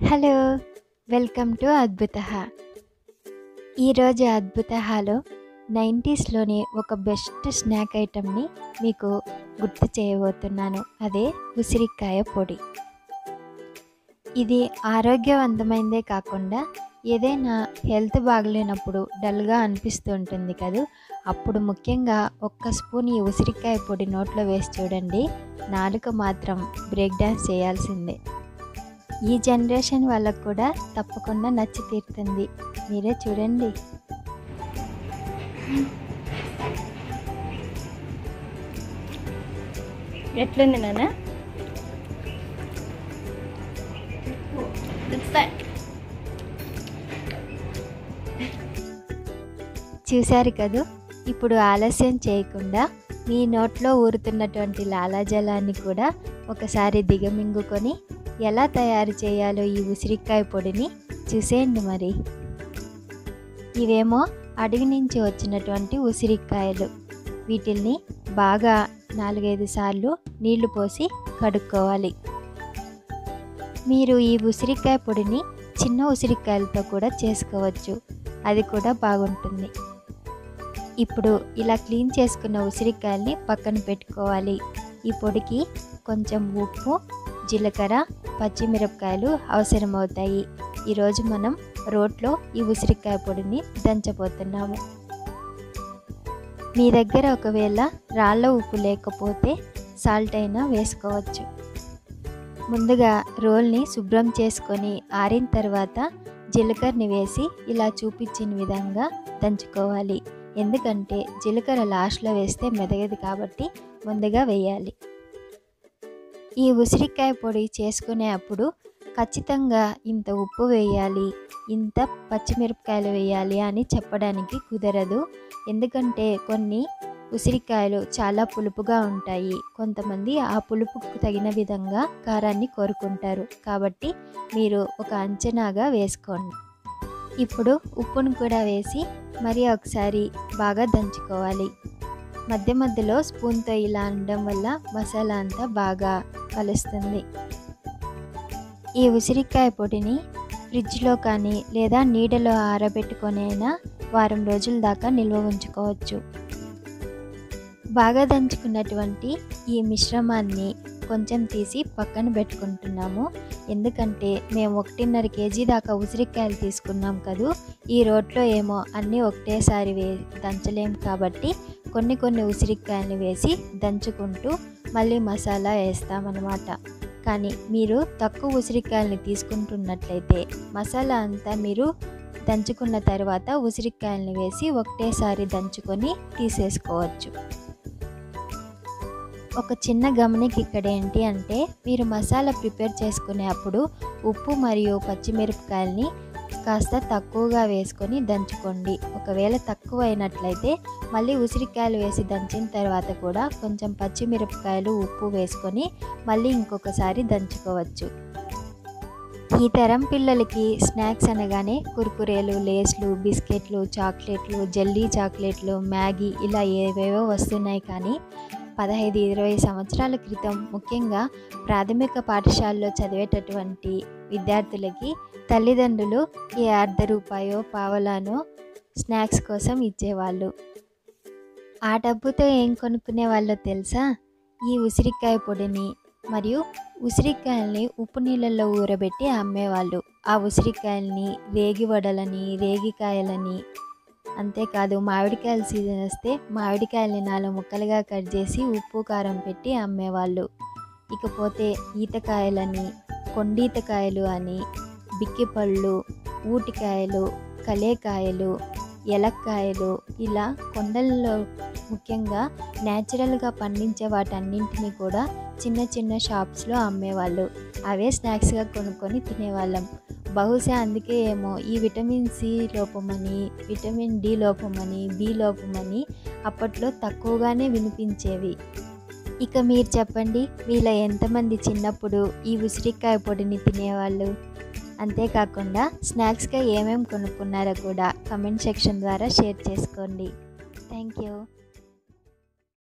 hello welcome to అద్భుత ఈరోజు అద్భుతలో నైంటీస్లోని ఒక బెస్ట్ స్నాక్ ఐటమ్ని మీకు గుర్తు చేయబోతున్నాను అదే ఉసిరికాయ పొడి ఇది ఆరోగ్యవంతమైనదే కాకుండా ఏదైనా హెల్త్ బాగలేనప్పుడు డల్గా అనిపిస్తూ ఉంటుంది కదా అప్పుడు ముఖ్యంగా ఒక్క స్పూన్ ఈ ఉసిరికాయ పొడి నోట్లో వేసి చూడండి నాలుక మాత్రం బ్రేక్ డాన్స్ చేయాల్సిందే ఈ జనరేషన్ వాళ్ళకు కూడా తప్పకుండా నచ్చి తీరుతుంది మీరే చూడండి ఎట్లుంది నాన్న చూశారు కదూ ఇప్పుడు ఆలస్యం చేయకుండా మీ నోట్లో ఊరుతున్నటువంటి లాలాజలాన్ని కూడా ఒకసారి దిగమింగుకొని ఎలా తయారు చేయాలో ఈ ఉసిరికాయ పొడిని చూసేయండి మరి ఇవేమో అడవి నుంచి వచ్చినటువంటి ఉసిరికాయలు వీటిల్ని బాగా నాలుగైదు సార్లు నీళ్లు పోసి కడుక్కోవాలి మీరు ఈ ఉసిరికాయ పొడిని చిన్న ఉసిరికాయలతో కూడా చేసుకోవచ్చు అది కూడా బాగుంటుంది ఇప్పుడు ఇలా క్లీన్ చేసుకున్న ఉసిరికాయల్ని పక్కన పెట్టుకోవాలి ఈ పొడికి కొంచెం ఉప్పు జీలకర్ర పచ్చిమిరపకాయలు అవసరమవుతాయి ఈరోజు మనం రోట్లో ఈ ఉసిరికాయ పొడిని దంచబోతున్నాము మీ దగ్గర ఒకవేళ రాళ్ళ ఉప్పు లేకపోతే సాల్ట్ అయినా వేసుకోవచ్చు ముందుగా రోల్ని శుభ్రం చేసుకొని ఆరిన తర్వాత జీలకర్రని వేసి ఇలా చూపించిన విధంగా దంచుకోవాలి ఎందుకంటే జీలకర్ర లాస్ట్లో వేస్తే మెదగదు కాబట్టి ముందుగా వేయాలి ఈ ఉసిరికాయ పొడి చేసుకునే అప్పుడు ఖచ్చితంగా ఇంత ఉప్పు వేయాలి ఇంత పచ్చిమిరపకాయలు వేయాలి అని చెప్పడానికి కుదరదు ఎందుకంటే కొన్ని ఉసిరికాయలు చాలా పులుపుగా ఉంటాయి కొంతమంది ఆ పులుపుకు తగిన విధంగా కారాన్ని కోరుకుంటారు కాబట్టి మీరు ఒక అంచనాగా వేసుకోండి ఇప్పుడు ఉప్పును కూడా వేసి మరి ఒకసారి బాగా దంచుకోవాలి మధ్య మధ్యలో స్పూన్తో ఇలా అనడం వల్ల మసాలా అంతా బాగా కలుస్తుంది ఈ ఉసిరికాయ పొడిని ఫ్రిడ్జ్లో కానీ లేదా నీడలో ఆరబెట్టుకొని అయినా వారం రోజుల దాకా నిల్వ ఉంచుకోవచ్చు బాగా దంచుకున్నటువంటి ఈ మిశ్రమాన్ని కొంచెం తీసి పక్కన పెట్టుకుంటున్నాము ఎందుకంటే మేము ఒకటిన్నర కేజీ దాకా ఉసిరికాయలు తీసుకున్నాం కదూ ఈ రోట్లో ఏమో అన్నీ ఒకటేసారి వే దంచలేం కాబట్టి కొన్ని కొన్ని ఉసిరికాయలు వేసి దంచుకుంటూ మళ్ళీ మసాలా వేస్తామన్నమాట కానీ మీరు తక్కువ ఉసిరికాయలని తీసుకుంటున్నట్లయితే మసాలా అంతా మీరు దంచుకున్న తర్వాత ఉసిరికాయలని వేసి ఒకటేసారి దంచుకొని తీసేసుకోవచ్చు ఒక చిన్న గమనిక ఇక్కడ ఏంటి అంటే మీరు మసాలా ప్రిపేర్ చేసుకునే అప్పుడు ఉప్పు మరియు పచ్చిమిరపకాయలని కాస్త తక్కువగా వేసుకొని దంచుకోండి ఒకవేళ తక్కువ అయినట్లయితే మళ్ళీ ఉసిరికాయలు వేసి దంచిన తర్వాత కూడా కొంచెం పచ్చిమిరపకాయలు ఉప్పు వేసుకొని మళ్ళీ ఇంకొకసారి దంచుకోవచ్చు ఈ తరం పిల్లలకి స్నాక్స్ అనగానే కుర్కురేలు లేస్లు బిస్కెట్లు చాక్లెట్లు జల్లీ చాక్లెట్లు మ్యాగీ ఇలా ఏవేవో వస్తున్నాయి కానీ పదహైదు ఇరవై సంవత్సరాల క్రితం ముఖ్యంగా ప్రాథమిక పాఠశాలలో చదివేటటువంటి విద్యార్థులకి తల్లిదండ్రులు ఏ అర్ధ రూపాయో పావలానో స్నాక్స్ కోసం ఇచ్చేవాళ్ళు ఆ డబ్బుతో ఏం కొనుక్కునే వాళ్ళో తెలుసా ఈ ఉసిరికాయ పొడిని మరియు ఉసిరికాయల్ని ఉప్పు నీళ్ళల్లో ఊరబెట్టి అమ్మేవాళ్ళు ఆ ఉసిరికాయల్ని రేగి వడలని రేగికాయలని అంతేకాదు మామిడికాయల సీజన్ వస్తే మామిడికాయల్ని నాలుగు ముక్కలుగా కట్ చేసి ఉప్పు కారం పెట్టి అమ్మేవాళ్ళు ఇకపోతే ఈతకాయలని కొండీతకాయలు అని బిక్కిపళ్ళు ఊటికాయలు కలేకాయలు ఎలక్కాయలు ఇలా కొండల్లో ముఖ్యంగా న్యాచురల్గా పండించే వాటన్నింటినీ కూడా చిన్న చిన్న షాప్స్లో అమ్మేవాళ్ళు అవే స్నాక్స్గా కొనుక్కొని తినేవాళ్ళం బహుశా అందుకే ఏమో ఈ విటమిన్ సి లోపమని విటమిన్ డి లోపమని బి లోపమని అప్పట్లో తక్కువగానే వినిపించేవి ఇక మీరు చెప్పండి వీళ్ళ ఎంతమంది చిన్నప్పుడు ఈ ఉసిరికాయ పొడిని తినేవాళ్ళు అంతేకాకుండా స్నాక్స్గా ఏమేమి కొనుక్కున్నారో కూడా కమెంట్ సెక్షన్ ద్వారా షేర్ చేసుకోండి థ్యాంక్ యూ